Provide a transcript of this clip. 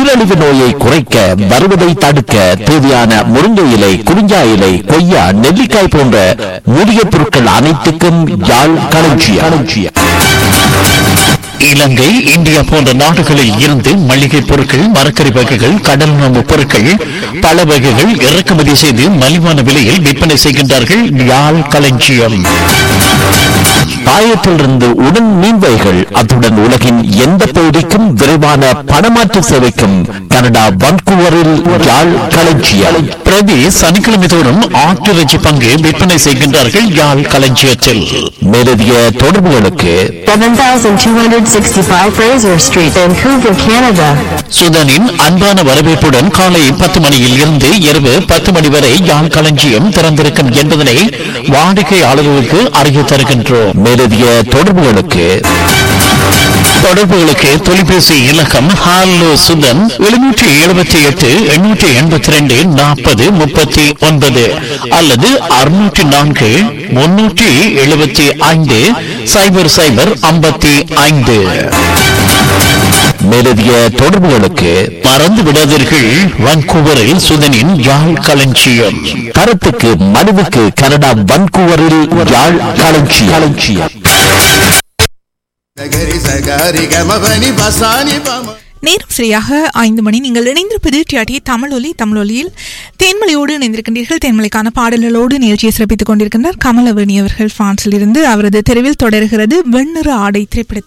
நீரழிவு நோயை குறைக்க வருவதை தடுக்க தேவையான முருங்கை இலை குறிஞ்சா இலை கொய்யா நெல்லிக்காய் போன்ற மூலிகை பொருட்கள் அனைத்துக்கும் யாழ் களஞ்சியம் இலங்கை இந்தியா போன்ற நாடுகளில் இருந்து மளிகை பொருட்கள் மரக்கறி வகைகள் கடல் உணவு பொருட்கள் பல வகைகள் இறக்குமதி செய்து மலிவான விலையில் விற்பனை செய்கின்றார்கள் யாழ் களஞ்சியம் பாயத்திலிருந்து உடன் மீன்வைகள் அத்துடன் உலகின் எந்த பகுதிக்கும் விரைவான பணமாற்று சேவைக்கும் கனடா வன்கூவரில் யாழ் களஞ்சியம் பிரதி சனிக்கிழமை தோறும் ஆட்டிறைச்சி பங்கு விற்பனை செய்கின்றார்கள் யாழ் களஞ்சியத்தில் மேலதிக தொடர்புகளுக்கு 7265 Fraser Street, Vancouver, Canada. சுதனின் அன்பான வரவேற்புடன் காலை பத்து மணியில் இருந்து இரவு பத்து மணி வரை யாழ் களஞ்சியம் திறந்திருக்கும் என்பதனை வாடிக்கையாளர்களுக்கு அறிய தருகின்றோம் மேலதிக தொடர்புகளுக்கு தொடர்புகளுக்கு தொலைபேசி இலக்கம் ஹாலோ சுதன் எழுநூற்றி எழுபத்தி எட்டு எண்ணூற்றி எண்பத்தி ரெண்டு நாற்பது முப்பத்தி ஒன்பது அல்லது அறுநூற்றி நான்கு முன்னூற்றி எழுபத்தி ஐந்து சைபர் சைபர் ஐம்பத்தி ஐந்து மேலதிக தொடர்புகளுக்கு மறந்து விடாதீர்கள் வான்கூவரில் சுதனின் யாழ் களஞ்சியம் கருத்துக்கு மனுவுக்கு கனடா வான்கூவரில் யாழ் களஞ்சியம் களஞ்சியம் சகரி சகாரி கமபனி பசானி பம நேரம் சரியாக ஐந்து மணி நீங்கள் இணைந்திருப்பது டிஆர்டி தமிழொலி தமிழொலியில் தேன்மலையோடு இணைந்திருக்கின்றீர்கள் தேன்மலைக்கான பாடல்களோடு நிகழ்ச்சியை சிறப்பித்துக் கொண்டிருக்கின்றார் கமலவேணி அவர்கள் பிரான்சில் இருந்து அவரது தெருவில் தொடர்கிறது வெண்ணிற ஆடை திரைப்படத்தில்